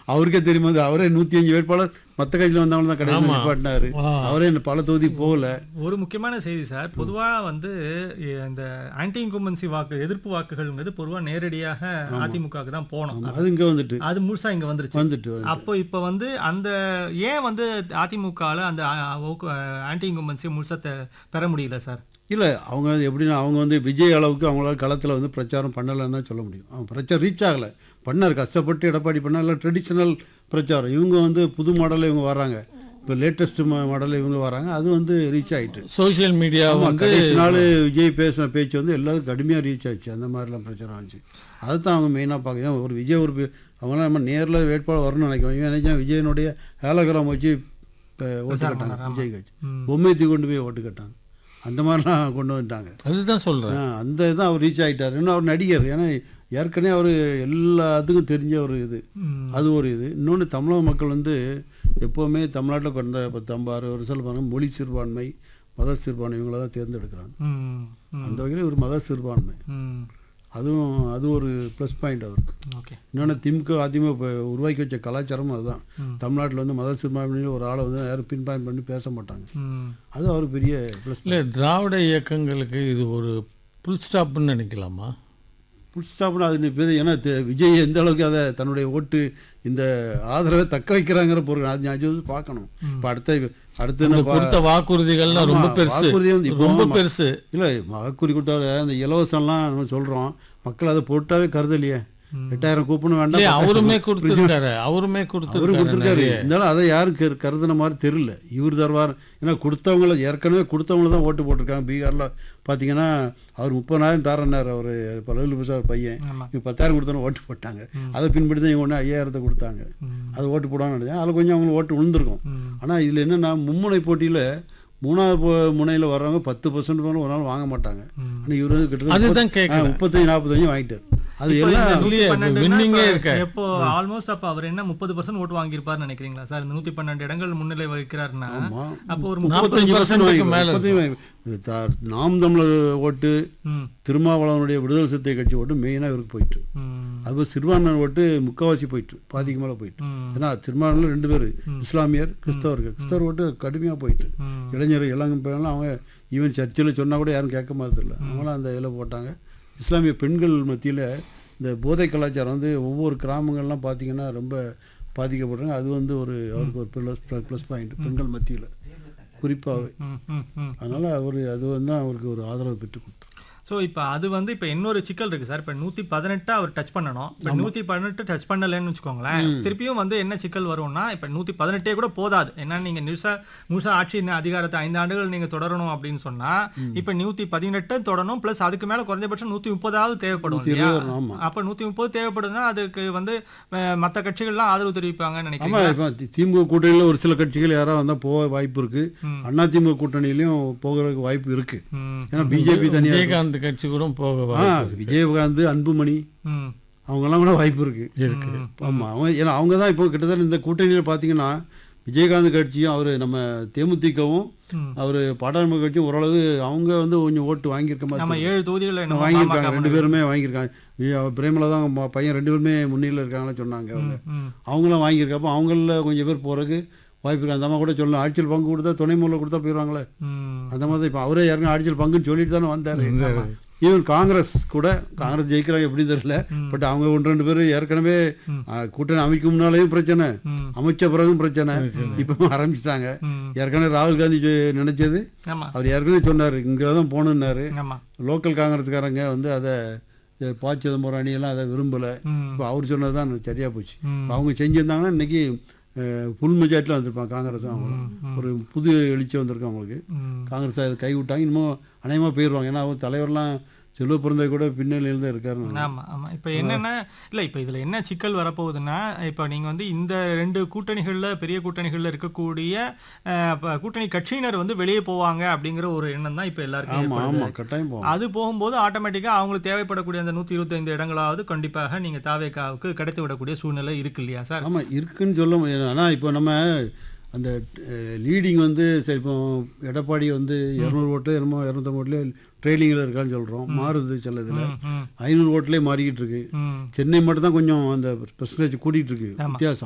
அவருக்கே தெரியுமா அது அவரே நூத்தி அஞ்சு வேட்பாளர் மத்த கட்சியில வந்தவங்க தான் கடைசி ஆமா. நிப்பாட்டினாரு வா. அவரே இந்த பல தொகுதி போகல ஒரு முக்கியமான செய்தி சார் பொதுவா வந்து இ- இந்த ஆன்டி இன்கும்பன்சி வாக்கு எதிர்ப்பு வாக்குகள்ங்கிறது பொதுவா நேரடியாக அதிமுகவுக்கு தான் போனோம் அது இங்க வந்துட்டு அது முழுசா இங்க வந்துருச்சு வந்துட்டு வந்துட்டு. அப்போ இப்ப வந்து அந்த ஏன் வந்து அதிமுகல அந்த ஆன்டி இன்கும்பன்சி முழுசா தெ- பெற முடியல சார் இல்ல அவங்க எப்படின்னா அவங்க வந்து விஜய் அளவுக்கு அவங்களால களத்துல வந்து பிரச்சாரம் பண்ணலைன்னு தான் சொல்ல முடியும் அவங்க பிரச்சாரம் ரீச் ஆகல பண்ணார் கஷ்டப்பட்டு எடப்பாடி பண்ணார் ட்ரெடிஷ்னல் பிரச்சாரம் இவங்க வந்து புது மாடலில் இவங்க வராங்க இப்போ லேட்டஸ்ட் மாடலில் இவங்க வராங்க அது வந்து ரீச் ஆயிட்டு சோஷியல் மீடியா ஆமா, வந்து கடைசி நாள் விஜய் பேசின பேச்சு வந்து எல்லாரும் கடுமையாக ரீச் ஆச்சு அந்த மாதிரிலாம் பிரச்சாரம் ஆச்சு அதுதான் அவங்க மெயினாக பார்க்கணும் ஒரு விஜய் ஒரு பே- அவங்களாம் நம்ம நேரில் வேட்பாளர் வரணும்னு நினைக்கிறோம் இவன் நினைச்சான் விஜயனுடைய ஹேலோகிராம் வச்சு இப்போ ஓட்டு கட்டாங்க விஜய் கட்சி ம். பொம்மை தூக்கி கொண்டு போய் ஓட்டு கட்டாங்க அந்த மாதிரிலாம் கொண்டு வந்துட்டாங்க அதுதான் சொல்றேன் ஆ, அந்த இதான் அவர் ரீச் ஆகிட்டார் இன்னும் அவர் நடிகர் ஏன்னா ஏற்கனவே அவர் எல்லாத்துக்கும் தெரிஞ்ச ஒரு இது ம். அது ஒரு இது இன்னொன்று தமிழக மக்கள் வந்து எப்போவுமே தமிழ்நாட்டில் கடந்த பத்து ஐம்பது அறுபது வருஷம் பாருங்க மொழி சிறுபான்மை மத சிறுபான்மை இவங்கள தான் தேர்ந்தெடுக்கிறாங்க ம். ம். அந்த வகையில் ஒரு மத சிறுபான்மை ம். அதுவும் அது ஒரு ப்ளஸ் பாயிண்ட் அவருக்கு ஓகே இன்னொன்று திமுக அதிமுக இப்போ உருவாக்கி வச்ச கலாச்சாரமும் அதுதான் ம். தமிழ்நாட்டில் வந்து மத சிறுபான்மையில ஒரு ஆளை வந்து யாரும் பின் பாயிண்ட் பண்ணி பேச மாட்டாங்க ம். அது அவருக்கு பெரிய ப்ளஸ் இல்ல திராவிட இயக்கங்களுக்கு இது ஒரு புல் ஸ்டாப்னு நினைக்கலாமா புல் ஸ்டாப்னு அது நீ பேரு- ஏன்னா தெ- விஜய் எந்த அளவுக்கு அதை தன்னுடைய ஓட்டு இந்த ஆதரவை தக்க வைக்கிறாங்கிற பொருள் அது அது வந்து பார்க்கணும் இப்போ அடுத்த அடுத்து இந்த என்ன பா- கொடுத்த வாக்குறுதிகள்லாம் ரொம்ப ஆமா, பெருசு வாக்குறுதி வந்து இப்போ ரொம்ப ம- பெருசு இல்லை வாக்குறுதி கொடுத்தால அந்த இலவசம்லாம் நம்ம சொல்கிறோம் மக்கள் அதை பொருட்டாவே கருதலையே எட்டாயிரம் கூப்பனும் வேண்டாம் இல்லையா பத்தாயிரம் அவருமே கூப்பனும் கொடுத்துருக்காரு அவருமே அவரு கொடுத்துருக்காரு கொடுத்துருக்காரு நிறைய. இருந்தாலும் அதை யாரும் கரு- கருதுன மாதிரி தெரியல இவர் தருவார் ஏன்னா கொடுத்தவங்கள ஏற்கனவே கொடுத்தவங்கள தான் ஓட்டு போட்டிருக்காங்க பீகார்ல பார்த்தீங்கன்னா அவர் முப்பதாயிரம் தாரனார் அவர் பல்லவில் பிரசாத் பையன் ஆமா. இவங்க பத்தாயிரம் கொடுத்தோன்னு ஓட்டு போட்டாங்க அதை பின்பற்றி தான் இவங்க ஒன்று ஐயாயிரத்தை கொடுத்தாங்க ம். அது ஓட்டு போடான்னு நினைச்சேன் அதில் கொஞ்சம் அவங்களுக்கு ஓட்டு விழுந்திருக்கும் ம். ஆனால் இதில் என்னன்னா மும்முனை போட்டியில் மூணாவது போ- முனையில் வர்றவங்க பத்து பர்சன்ட் மேலே ஒரு நாள் வாங்க மாட்டாங்க ம். ஆனால் இவர் வந்து கிட்டத்தட்ட அதுதான் முப்பத்- கேட்கிறேன். ஆ, முப்பத்தஞ்சு நாற்பத்தஞ்சு வாங்கிட்டார் அது இப்போ எல்லாம் இந்த இல்லையே, 112 winning ஏ இப்ப இருக்க. எப்போ ஆல்மோஸ்ட் அப்ப அவர் என்ன முப்பது பர்சன்ட் ஓட்டு வாங்கியிருப்பாருன்னு நினைக்கிறீங்களா சார் இந்த நூத்தி பன்னெண்டு இடங்கள் முன்னிலை வகிக்கிறாருன்னா ஆமா. அப்போ ஒரு நாற்பத்தஞ்சு முப்பத்தஞ்சு percent percent மேல முப்பத்தஞ்சு வாங்கி- இது தா- நாம் தமிழர் ஓட்டு ம். திருமாவளவனுடைய விடுதலை சிறுத்தை கட்சி ஓட்டு மெயினாக இவருக்கு போயிட்டு ம். அது சிறுபான்மையினர் ஓட்டு முக்கால்வாசி போயிட்டு பாதிக்கு மேலே போயிட்டு ம். ஏன்னா திருமாவளவன் ரெண்டு பேர் இஸ்லாமியர் கிறிஸ்தவர்கள் கிறிஸ்தவர் ஓட்டு கடுமையாக போயிட்டு ம். இளைஞர் இளங்க பேரெல்லாம் அவங்க ஈவன் சர்ச்சில் சொன்னால் கூட யாரும் கேட்க மாதிரி அவங்களாம் அந்த இதில் போட்டாங்க இஸ்லாமிய பெண்கள் மத்தியில் இந்த போதை கலாச்சாரம் வந்து ஒவ்வொரு கிராமங்கள்லாம் பார்த்தீங்கன்னா ரொம்ப பாதிக்கப்படுறாங்க அது வந்து ஒரு அவருக்கு ஒரு ப்ளஸ் ப்ளஸ் பாயிண்ட் பெண்கள் மத்தியில் குறிப்பாகவே ம். ம். ம். அதனால் அவர் அது வந்து அவருக்கு ஒரு ஆதரவு பெற்று கொடுத்தார் ஸோ இப்போ அது வந்து இப்போ இன்னொரு சிக்கல் இருக்கு சார் இப்போ நூற்றி பதினெட்டு அவர் டச் பண்ணணும் இப்போ நூற்றி பதினெட்டு டச் பண்ணலைன்னு வச்சுக்கோங்களேன் திருப்பியும் வந்து என்ன சிக்கல் வரும்னா இப்போ நூற்றி பதினெட்டே கூட போதாது ஏன்னா நீங்கள் முழுசா முழுசா ஆட்சி என்ன அதிகாரத்தை ஐந்து ஆண்டுகள் நீங்கள் தொடரணும் அப்படின்னு சொன்னா இப்போ நூற்றி பதினெட்டு தொடரணும் ப்ளஸ் அதுக்கு மேலே குறைஞ்சபட்சம் நூற்றி முப்பதாவது தேவைப்படும் இல்லையா இருபது, ஆமா. அப்போ நூற்றி முப்பது தேவைப்படுதுன்னா அதுக்கு வந்து மற்ற கட்சிகள்லாம் ஆதரவு தெரிவிப்பாங்கன்னு நினைக்கிறேன் ஆமாம் இப்போ தி- திமுக கூட்டணியில் ஒரு சில கட்சிகள் யாராவது வந்தால் போக வாய்ப்பு இருக்கு ம். அண்ணா திமுக கூட்டணியிலையும் போகிறதுக்கு வாய்ப்பு இருக்கு ம். ஏன்னா பிஜேபி தனியாக விஜயகாந்த் கட்சி கூட போக ஆ வாய்ப்பு விஜயகாந்த் அன்புமணி ம். அவங்கெல்லாம் கூட வாய்ப்பு இருக்கு இருக்கு ஆமாம் அவங்க ஏன்னா அவங்க தான் இப்போ கிட்டத்தட்ட இந்த கூட்டணியில் பார்த்தீங்கன்னா விஜயகாந்த் கட்சியும் அவர் நம்ம தேமுதிகவும் ம். அவர் பாடாளுமன்ற கட்சியும் ஓரளவு அவங்க வந்து கொஞ்சம் ஓட்டு வாங்கியிருக்க மாதிரி நம்ம தெரியுது. ஏழு தொகுதிகளில் என்ன வாங்கியிருக்காங்க ரெண்டு பேருமே வாங்கியிருக்காங்க வி- அவ பிரேமலா தான் அவங்க பையன் ரெண்டு பேருமே முன்னிலையில் இருக்காங்கன்னு சொன்னாங்க அவங்க ம். அவங்களாம் வாங்கியிருக்கப்போ அவங்கள கொஞ்சம் பேர் போகிறதுக்கு வாய்ப்பு இருக்கு அந்த அம்மா கூட சொல்லலாம் ஆட்சியில் பங்கு கொடுத்தா துணை மூலம் கொடுத்தா போயிடுவாங்களே ம். அந்த மாதிரி இப்போ அவரே யாருக்கும் ஆட்சியில் பங்குன்னு சொல்லிட்டு தானே வந்தார் ஈவன் காங்கிரஸ் கூட காங்கிரஸ் ஜெயிக்கிறாங்க எப்படி தெரியல பட் அவங்க ஒன்று ரெண்டு பேர் ஏற்கனவே ஆ, கூட்டணி அமைக்கும் முன்னாலேயும் பிரச்சனை ம். அமைச்ச பிறகும் பிரச்சனை இப்போ ஆரம்பிச்சிட்டாங்க ம். ஏற்கனவே ராகுல் காந்தி சொ- நினைச்சது ஆமா அவர் ஏற்கனவே சொன்னார் இங்கே தான் போகணுன்னாரு ஆமா லோக்கல் காங்கிரஸ்காரங்க வந்து அதை இந்த ப சிதம்பரம் அணியெல்லாம் அதை விரும்பலை ம். இப்போ அவர் சொன்னது தான் சரியாக போச்சு ம். இப்ப அவங்க செஞ்சிருந்தாங்கன்னா இன்னைக்கு ஃபுல் மெஜாரிட்டியில் வந்திருப்பாங்க காங்கிரஸும் அவங்க ஒரு புது எழுச்சி வந்திருக்கு அவங்களுக்கு ம். காங்கிரஸ் அதை கை விட்டாங்க இன்னமும் அநேகமாக போயிடுவாங்க ஏன்னா அவங்க தலைவர்லாம் செல்வ பிறந்த கூட பின்னணியில் தான் இருக்காரு ஆமா ஆமா இப்போ என்னன்னா இல்ல இப்போ இதுல என்ன சிக்கல் வரப்போகுதுன்னா இப்போ நீங்க வந்து இந்த ரெண்டு கூட்டணிகள்ல பெரிய கூட்டணிகள்ல இருக்கக்கூடிய அஹ், ப- கூட்டணி கட்சியினர் வந்து வெளியே போவாங்க அப்படிங்கிற ஒரு எண்ணம் தான் இப்போ எல்லாருக்கும் ஆமாம் ஏற்படுது. ஆமாம் கட்டாயம் போவோம் அது போகும்போது ஆட்டோமேட்டிக்கா அவங்களுக்கு தேவைப்படக்கூடிய அந்த நூத்தி இருபத்தைந்து இடங்களாவது கண்டிப்பாக நீங்க தாவேக்காவுக்கு கிடைத்து விடக்கூடிய சூழ்நிலை இருக்கு இல்லையா சார் ஆமாம் இருக்குன்னு சொல்ல முடியாது ஆனால் இப்போ நம்ம அந்த லீடிங் வந்து சரி இப்போ எடப்பாடி வந்து இரநூறு ஓட்டு என்னமோ இரநூத்தம்பது ஓட்டுலேயே ட்ரெயிலிங்கில் இருக்கான்னு சொல்கிறோம் மாறுது சில இதில் ம், ஐநூறு ஓட்டுலேயே மாறிக்கிட்டு இருக்கு ம் சென்னை மட்டும் தான் கொஞ்சம் அந்த பெர்சன்டேஜ் கூட்டிகிட்டு இருக்கு ஆமா. வித்தியாசம்